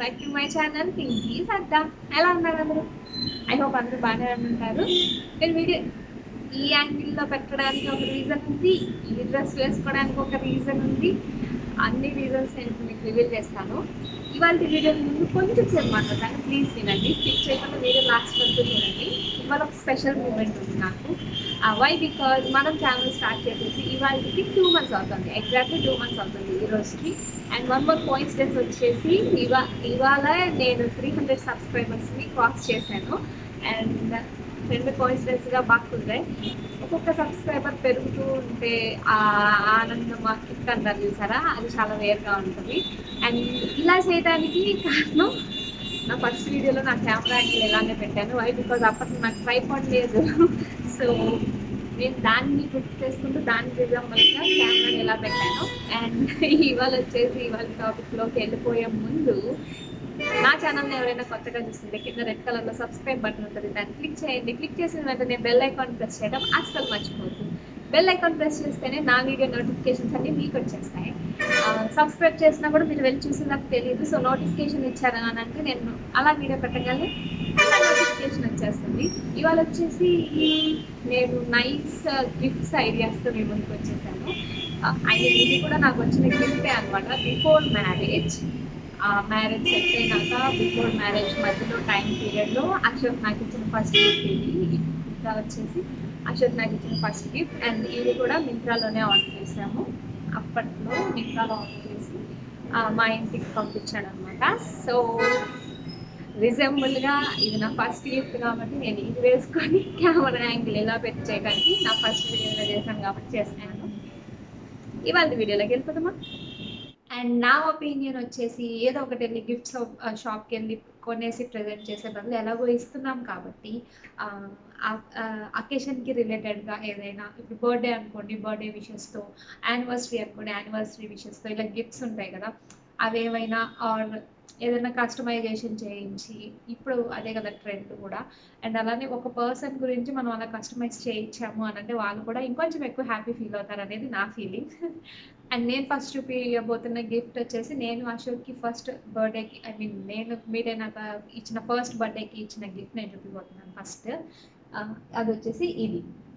Back to my channel Pinky Sadda ఎలా ఉన్నారు అందరూ ఐ హోప్ అందరూ బాగానే ఉంటారు నేను వీడియో ఈ యాంగిల్లో పెట్టడానికి ఒక రీజన్ ఉంది ఈ డ్రెస్ వేసుకోవడానికి ఒక రీజన్ ఉంది అన్ని రీజన్స్ నేను మీకు రివీల్ చేస్తాను ఇవాళ వీడియో ముందు కొంచెం సేపు మాట్లాడతాను ప్లీజ్ వినండి క్లిక్ చేయకుండా వీడియో లాస్ట్ వరకు చూడండి ఇవాళ ఒక స్పెషల్ మూమెంట్ ఉంది నాకు వై బికాజ్ మనం ఛానల్ స్టార్ట్ చేసేసి ఇవాళకి టూ మంత్స్ అవుతుంది ఎగ్జాక్ట్లీ టూ మంత్స్ అవుతుంది ఈ రోజుకి అండ్ వన్ మోర్ కోయిన్సిడెన్స్ వచ్చేసి ఇవా ఇవాళ నేను త్రీ హండ్రెడ్ సబ్స్క్రైబర్స్ని క్రాస్ చేశాను అండ్ రెండు కోయిన్సిడెన్స్గా బాగుంది ఒక్కొక్క సబ్స్క్రైబర్ పెరుగుతూ ఉంటే ఆ ఆనందం ఆ కిక్ అంటారు చూసారా అది చాలా వేరుగా ఉంటుంది అండ్ ఇలా చేయడానికి కారణం నా ఫస్ట్ వీడియోలో నా కెమెరా యాంగిల్ ఎలానే పెట్టాను వై బికాజ్ అప్పట్లో నాకు ట్రైపాడ్ లేదు సో నేను దాన్ని గుర్తు చేసుకుంటూ దాని ఎగ్జాంపుల్గా కెమెరాని ఎలా పెట్టాను అండ్ ఇవాళ వచ్చేసి ఇవాళ టాపిక్లోకి వెళ్ళిపోయే ముందు నా ఛానల్ని ఎవరైనా కొత్తగా చూస్తుంటే కింద రెడ్ కలర్లో సబ్స్క్రైబ్ బటన్ ఉంటుంది దాన్ని క్లిక్ చేయండి క్లిక్ చేసిన వెంటనే బెల్ ఐకాన్ ప్రెస్ చేయడం అస్సలు మర్చిపోతుంది బెల్ ఐకాన్ ప్రెస్ చేస్తేనే నా వీడియో నోటిఫికేషన్స్ అన్ని మీకు వచ్చేస్తాయి సబ్స్క్రైబ్ చేసినా కూడా మీరు వెళ్ళి చూసి నాకు తెలియదు సో నోటిఫికేషన్ ఇచ్చారని అని అంటే నేను అలా వీడియో పెట్టగానే నా నోటిఫికేషన్ వచ్చేస్తుంది ఇవాళ వచ్చేసి నేను నైస్ గిఫ్ట్స్ ఐడియాస్తో మీ ముందుకు వచ్చేసాను అండ్ ఇది కూడా నాకు వచ్చిన గిఫ్టే అనమాట బిఫోర్ మ్యారేజ్ మ్యారేజ్ సెట్ అయినాక బిఫోర్ మ్యారేజ్ మధ్యలో టైం పీరియడ్లో అక్షర్ నాకు ఇచ్చిన ఫస్ట్ గిఫ్ట్ ఇది ఇంకా వచ్చేసి అక్షర్ నాకు ఇచ్చిన ఫస్ట్ గిఫ్ట్ అండ్ ఇది కూడా మింత్రాలోనే ఆర్డర్ చేసాము అప్పట్లో మింత్రాలో ఆర్డర్ చేసి మా ఇంటికి పంపించాడు అనమాట సో రిజెంబుల్గా ఇది నా ఫస్ట్ గిఫ్ట్ కాబట్టి నేను ఇది వేసుకొని కెమెరా యాంగిల్ ఎలా పెట్టి చేయడానికి నా ఫస్ట్ వీడియోలో చేశాను కాబట్టి చేస్తున్నాను ఇవాళ వీడియోలోకి వెళ్ళిపోదామా అండ్ నా ఒపీనియన్ వచ్చేసి ఏదో ఒకటి వెళ్ళి గిఫ్ట్స్ షాప్కి వెళ్ళి కొనేసి ప్రజెంట్ చేసే బదులు ఎలాగో ఇస్తున్నాం కాబట్టి అకేషన్కి రిలేటెడ్గా ఏదైనా ఇప్పుడు బర్త్డే అనుకోండి బర్త్డే విషెస్తో యానివర్సరీ అనుకోండి యానివర్సరీ విషెస్తో ఇలా గిఫ్ట్స్ ఉంటాయి కదా అవి ఏమైనా ఆర్ ఏదైనా కస్టమైజేషన్ చేయించి ఇప్పుడు అదే కదా ట్రెండ్ కూడా అండ్ అలానే ఒక పర్సన్ గురించి మనం అలా కస్టమైజ్ చేయించాము అని అంటే వాళ్ళు కూడా ఇంకొంచెం ఎక్కువ హ్యాపీ ఫీల్ అవుతారు అనేది నా ఫీలింగ్ అండ్ నేను ఫస్ట్ చూపించబోతున్న గిఫ్ట్ వచ్చేసి నేను అశోక్కి ఫస్ట్ బర్త్డేకి ఐ మీన్ నేను మీరైనాక ఇచ్చిన ఫస్ట్ బర్త్డేకి ఇచ్చిన గిఫ్ట్ నేను చూపిపోతున్నాను ఫస్ట్ అది వచ్చేసి ఇది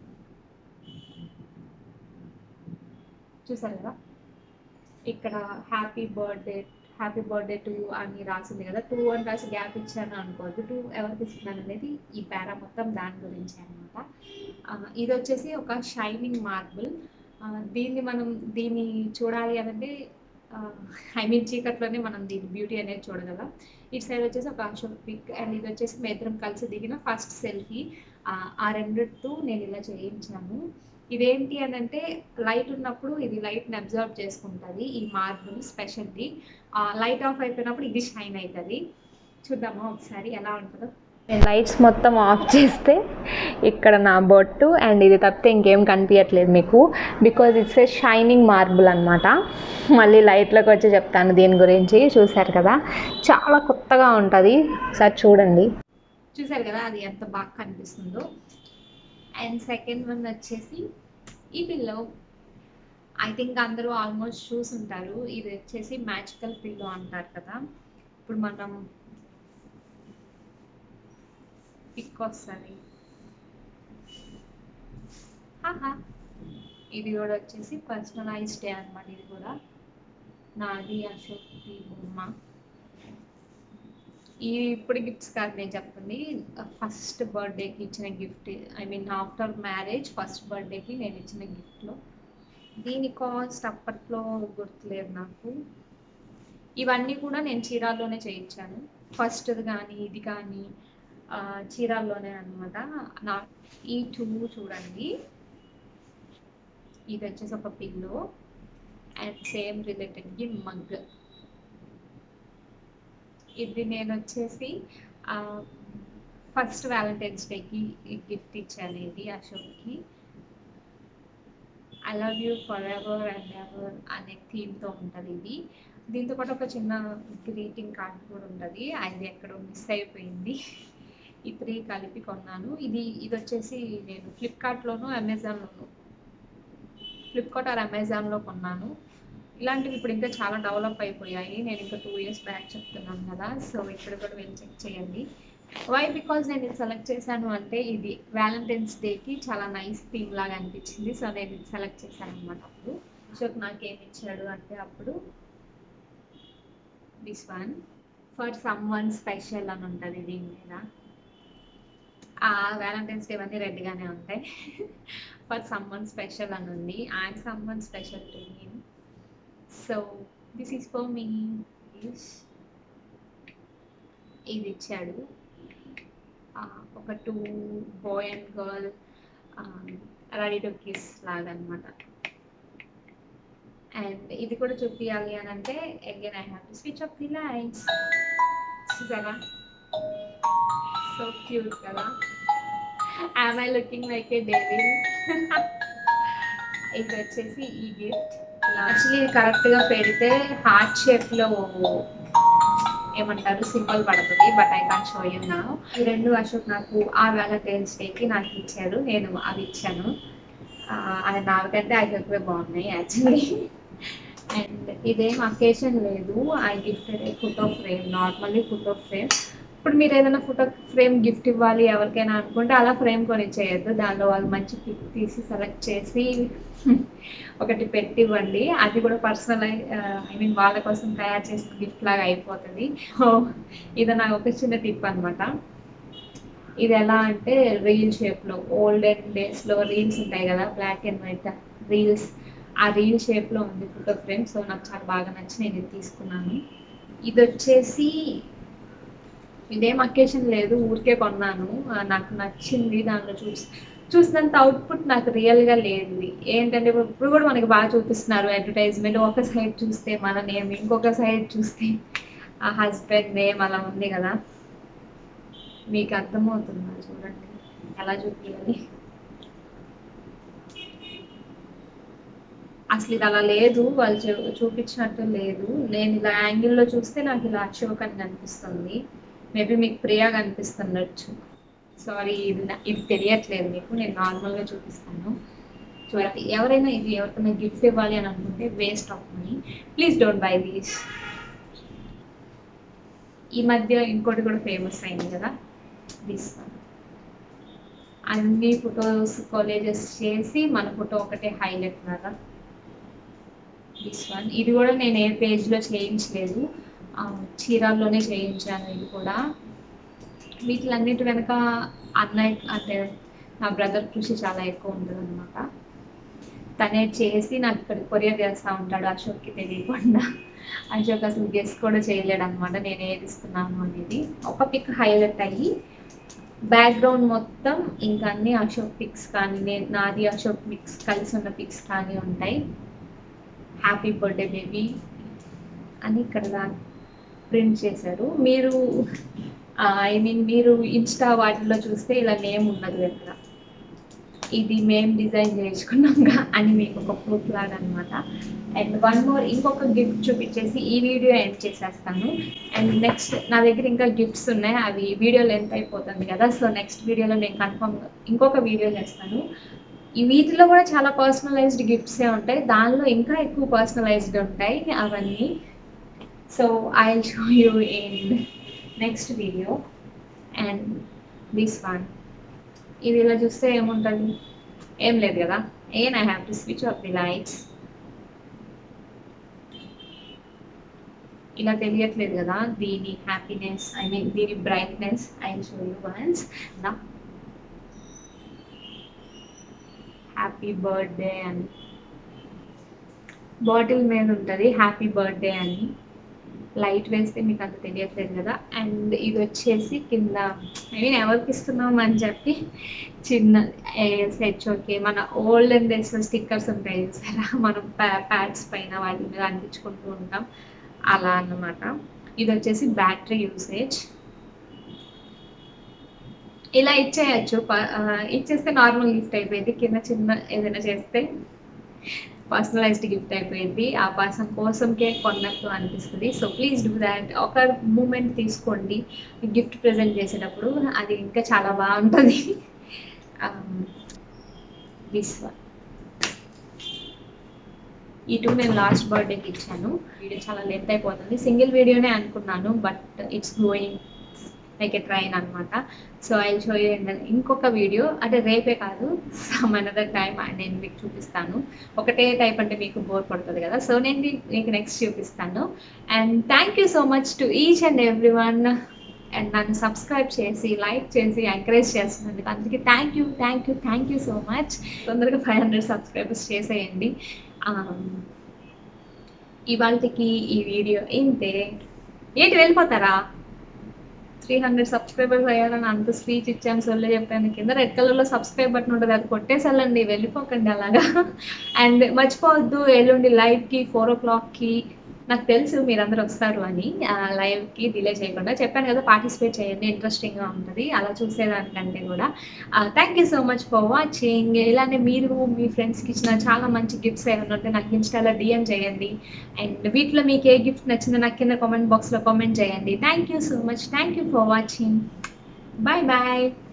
చూసారు కదా ఇక్కడ happy birthday happy birthday to అని రాసింది కదా టూ అని రాసి గ్యాప్ ఇచ్చాను అనుకోవద్దు టూ ఎవరికి ఇస్తున్నాను అనేది ఈ పేరా మొత్తం దాని గురించి అనమాట ఇది వచ్చేసి ఒక షైనింగ్ మార్బుల్ దీన్ని మనం దీన్ని చూడాలి అంటే ఐ మీన్ చీకట్లోనే మనం దీని బ్యూటీ అనేది చూడగలం ఇటు సైడ్ వచ్చేసి ఒక అశోక్ పిక్ అండ్ ఇది వచ్చేసి మీ ఇద్దరం కలిసి దిగిన ఫస్ట్ సెల్ఫీ ఆ రెండితో నేను ఇలా చేయించాను ఇదేంటి అని అంటే లైట్ ఉన్నప్పుడు ఇది లైట్ని అబ్జర్వ్ చేసుకుంటుంది ఈ మార్బుల్ స్పెషల్లీ లైట్ ఆఫ్ అయిపోయినప్పుడు ఇది షైన్ అవుతుంది చూద్దామా ఒకసారి ఎలా ఉంటుందో నేను లైట్స్ మొత్తం ఆఫ్ చేస్తే ఇక్కడ నా బొట్టు అండ్ ఇది తప్పితే ఇంకేం కనిపించట్లేదు మీకు because it's a shining marble అనమాట మళ్ళీ లైట్లోకి వచ్చి చెప్తాను దీని గురించి చూశారు కదా చాలా కొత్తగా ఉంటుంది ఒకసారి చూడండి చూసారు కదా అది ఎంత బాగా కనిపిస్తుందో అండ్ సెకండ్ వన్ వచ్చేసి ఈ పిల్లో ఐ థింక్ అందరూ ఆల్మోస్ట్ చూసుంటారు ఇది వచ్చేసి మ్యాజికల్ పిల్లో అంటారు కదా ఇప్పుడు మనం పిక్ వస్తుంది ఇది కూడా వచ్చేసి పర్సనలైజ్డ్ డే అనమాట ఇది కూడా నాది అశోక్ బొమ్మ ఈ ఇప్పుడు గిఫ్ట్స్ కాదు నేను చెప్తుంది ఫస్ట్ బర్త్డేకి ఇచ్చిన gift I mean after marriage first బర్త్డేకి నేను ఇచ్చిన గిఫ్ట్లో దీని కాస్ట్ అప్పట్లో గుర్తులేదు నాకు ఇవన్నీ కూడా నేను చీరాల్లోనే చేయించాను ఫస్ట్ది కానీ ఇది కానీ చీరాల్లోనే అనమాట నా ఈ టూ చూడండి ఇది వచ్చేసి ఒక పిల్లో అండ్ సేమ్ రిలేటెడ్కి మగ్ ఇది నేను వచ్చేసి ఫస్ట్ వ్యాలంటైన్స్ డేకి గిఫ్ట్ ఇచ్చాను ఇది అశోక్కి I love you forever and ever అనే థీమ్తో ఉంటుంది ఇది దీంతో పాటు ఒక చిన్న గ్రీటింగ్ కార్డ్ కూడా ఉంటుంది అది ఎక్కడో మిస్ అయిపోయింది ఈ త్రీ కలిపి కొన్నాను ఇది ఇది వచ్చేసి నేను ఫ్లిప్కార్ట్లోను అమెజాన్లోను ఫ్లిప్కార్ట్ ఆర్ అమెజాన్లో కొన్నాను ఇలాంటివి ఇప్పుడు ఇంకా చాలా డెవలప్ అయిపోయాయి నేను ఇంకా టూ ఇయర్స్ బ్యాక్ చెప్తున్నాను కదా సో ఇప్పుడు కూడా వెళ్ళి చెక్ చేయండి వై బికాజ్ నేను ఇది సెలెక్ట్ చేశాను అంటే ఇది వ్యాలంటైన్స్ డేకి చాలా నైస్ థీమ్ లాగా అనిపించింది సో నేను ఇది సెలెక్ట్ చేశాను అనమాట అప్పుడు అశోక్ నాకేమి ఇచ్చాడు అంటే అప్పుడు this one for someone special అని ఉంటుంది దీని మీద ఆ వ్యాలంటైన్స్ డే అన్నీ రెడ్గానే ఉంటాయి ఫర్ సమ్ వన్ స్పెషల్ అని ఉంది and someone special to him so this is for me ఇది ఇచ్చాడు ఆ, ఒక two boy and girl ready to kiss లాగా అనమాట అండ్ ఇది కూడా చూపించాలి అని అంటే again I have to switch off the lights చూసారా సో క్యూట్ కదా I'm I looking like a devil ఇది వచ్చేసి ఈ గిఫ్ట్ యాక్చువల్లీ ఇది కరెక్ట్గా పెడితే హార్ట్ షేప్లో ఏమంటారు సింబల్ పడుతుంది but I can show you నా ఈ రెండు అశోక్ నాకు ఆ వ్యాలంటైన్స్ డేకి నాకు ఇచ్చారు నేను అవి ఇచ్చాను ఆ, అది నాకంటే అశోక్వే బాగున్నాయి యాక్చువల్లీ అండ్ ఇదేం అకేషన్ లేదు I gifted a photo frame normally photo frame ఇప్పుడు మీరు ఏదైనా ఫోటో ఫ్రేమ్ గిఫ్ట్ ఇవ్వాలి ఎవరికైనా అనుకుంటే అలా ఫ్రేమ్ కొని చేయొద్దు దానిలో వాళ్ళు మంచి పిక్ తీసి సెలెక్ట్ చేసి ఒకటి పెట్టి ఇవ్వండి అది కూడా పర్సనల్ ఐ మీన్ వాళ్ళ కోసం తయారు చేసిన గిఫ్ట్ లాగా అయిపోతుంది సో ఇది నాకు ఒక చిన్న టిప్ అనమాట ఇది ఎలా అంటే రీల్ షేప్లో ఓల్డెన్ డేస్లో రీల్స్ ఉంటాయి కదా బ్లాక్ అండ్ వైట్ రీల్స్ ఆ రీల్ షేప్లో ఉంది ఫోటో ఫ్రేమ్ సో నాకు చాలా బాగా నచ్చి నేను ఇది తీసుకున్నాను ఇది వచ్చేసి ఇదేం అకేషన్ లేదు ఊరికే కొన్నాను ఆ, నాకు నచ్చింది దానిలో చూసి చూసినంత అవుట్పుట్ నాకు రియల్గా లేదు ఇది. ఏంటంటే ఇప్పుడు ఇప్పుడు కూడా మనకి బాగా చూపిస్తున్నారు అడ్వర్టైజ్మెంట్ ఒక సైడ్ చూస్తే మన నేమ్ ఇంకొక సైడ్ చూస్తే ఆ హస్బెండ్ నేమ్ అలా ఉంది కదా మీకు అర్థమవుతుందా చూడండి ఎలా చూపించాలి అసలు ఇది అలా లేదు వాళ్ళు చూ- చూపించినట్టు లేదు నేను ఇలా యాంగిల్లో చూస్తే నాకు ఇలా అశోక్ అని కనిపిస్తుంది మేబీ మీకు ప్రియా కనిపిస్తుండొచ్చు సారీ ఇది నా- ఇది తెలియట్లేదు మీకు నేను నార్మల్గా చూపిస్తాను చూడండి ఎవరైనా ఇది ఎవరికైనా గిఫ్ట్ ఇవ్వాలి అని అనుకుంటే waste of money please don't buy these ఈ మధ్య ఇంకోటి కూడా ఫేమస్ అయింది కదా దిస్ అన్ని ఫొటోస్ కాలేజెస్ చేసి మన ఫోటో ఒకటే హైలైట్ లాగా దిస్ వన్ ఇది కూడా నేను ఏ పేజ్లో చేయించలేదు ఆ, చీరాల్లోనే చేయించాను ఇది కూడా వీటిలన్నిటి వెనక అన్నయ్య అంటే నా బ్రదర్ కృషి చాలా ఎక్కువ ఉంటుంది అనమాట తనే చేసి నాకు ఇక్కడ కొరియర్ చేస్తూ ఉంటాడు అశోక్కి తెలియకుండా అశోక్ అసలు గెస్ కూడా చేయలేడు అనమాట నేను ఏది ఇస్తున్నాను అనేది ఒక పిక్ హైలైట్ అయ్యి బ్యాక్గ్రౌండ్ మొత్తం ఇంకా అన్ని అశోక్ పిక్స్ కానీ నేను నాది అశోక్ పిక్స్ కలిసి ఉన్న పిక్స్ కానీ ఉంటాయి హ్యాపీ బర్త్డే బేబీ అని ఇక్కడ ప్రింట్ చేశారు మీరు ఐ మీన్ మీరు ఇన్స్టా వాటిల్లో చూస్తే ఇలా నేమ్ ఉన్నది దగ్గర ఇది మేము డిజైన్ చేసుకున్నాంగా అని మీకు ఒక ప్రూఫ్ లాగా అనమాట అండ్ వన్ మోర్ ఇంకొక గిఫ్ట్ చూపించేసి ఈ వీడియో ఎండ్ చేసేస్తాను అండ్ నెక్స్ట్ నా దగ్గర ఇంకా గిఫ్ట్స్ ఉన్నాయి అవి వీడియో లెంత్ అయిపోతుంది కదా సో నెక్స్ట్ వీడియోలో నేను కన్ఫర్మ్ ఇంకొక వీడియో చేస్తాను ఈ వీటిలో కూడా చాలా పర్సనలైజ్డ్ గిఫ్ట్సే ఉంటాయి దానిలో ఇంకా ఎక్కువ పర్సనలైజ్డ్ ఉంటాయి అవన్నీ so I show you in next video and this one ఇది ఇలా చూస్తే ఏముంటుంది ఏం లేదు కదా and I have to switch off the lights ఇలా తెలియట్లేదు కదా దీని హ్యాపీనెస్ ఐ మీన్ దీని brightness I show you once నా హ్యాపీ బర్త్డే అని బాటిల్ మీద ఉంటుంది హ్యాపీ బర్త్డే అని లైట్ వేస్తే మీకు అంత తెలియట్లేదు కదా అండ్ ఇది వచ్చేసి కింద ఐ మీన్ ఎవరికి ఇస్తున్నాం అని చెప్పి చిన్న సెచ్ ఓకే మన ఓల్డెన్ డేస్ స్టిక్కర్స్ ఉంటాయి చూసారా మనం ప్యాడ్స్ పైన వాటి మీద అంటించుకుంటూ ఉంటాం అలా అన్నమాట ఇది వచ్చేసి బ్యాటరీ యూసేజ్ ఇలా ఇచ్చేయచ్చు ప- ఆ, ఇచ్చేస్తే నార్మల్ గిఫ్ట్ అయిపోయింది కింద చిన్న ఏదైనా చేస్తే పర్సనలైజ్డ్ గిఫ్ట్ అయిపోయింది ఆ పర్సన్ కోసంకే కొన్నట్టు అనిపిస్తుంది సో ప్లీజ్ డూ దాట్ ఒక మూమెంట్ తీసుకోండి గిఫ్ట్ ప్రజెంట్ చేసేటప్పుడు అది ఇంకా చాలా బాగుంటుంది దిస్ వన్ ఈ టూ నేను లాస్ట్ బర్త్డేకి ఇచ్చాను వీడియో చాలా లెంత్ అయిపోతుంది సింగిల్ వీడియోనే అనుకున్నాను but it's going like a train అనమాట సో ఐ షో యూ ఇంకొక వీడియో అంటే రేపే కాదు సమ్ అనదర్ టైం నేను మీకు చూపిస్తాను ఒకటే టైప్ అంటే మీకు బోర్ పడుతుంది కదా సో నేను మీ- మీకు నెక్స్ట్ చూపిస్తాను and thank you so much to each and every one and నన్ను సబ్స్క్రైబ్ చేసి లైక్ చేసి ఎంకరేజ్ చేస్తున్నందుకు అందుకే thank you thank you thank you so much తొందరగా ఫైవ్ హండ్రెడ్ సబ్స్క్రైబర్స్ చేసేయండి ఇవాళకి ఈ వీడియో ఇంతే ఏంటి వెళ్ళిపోతారా త్రీ హండ్రెడ్ సబ్స్క్రైబర్స్ అయ్యారని అంత స్పీచ్ ఇచ్చాను సొల్లే చెప్పాను కింద రెడ్ కలర్లో సబ్స్క్రైబ్ బటన్ ఉంటుంది అది కొట్టేసెళ్ళండి వెళ్ళిపోకండి అలాగా అండ్ మర్చిపోవద్దు ఎల్లుండి లైవ్కి ఫోర్ ఓ క్లాక్కి నాకు తెలుసు మీరందరూ వస్తారు అని ఆ, లైవ్కి డిలే చేయకుండా చెప్పాను కదా పార్టిసిపేట్ చేయండి ఇంట్రెస్టింగ్గా ఉంటుంది అలా చూసేదానికంటే కూడా thank you so much for watching ఇలానే మీరు మీ ఫ్రెండ్స్కి ఇచ్చిన చాలా మంచి గిఫ్ట్స్ ఏమైనా ఉంటే నాకు ఇన్స్టాలో డిఎం చేయండి అండ్ వీటిలో మీకు ఏ గిఫ్ట్ నచ్చిందో నాకు కింద కామెంట్ బాక్స్లో కామెంట్ చేయండి thank you so much thank you for watching bye bye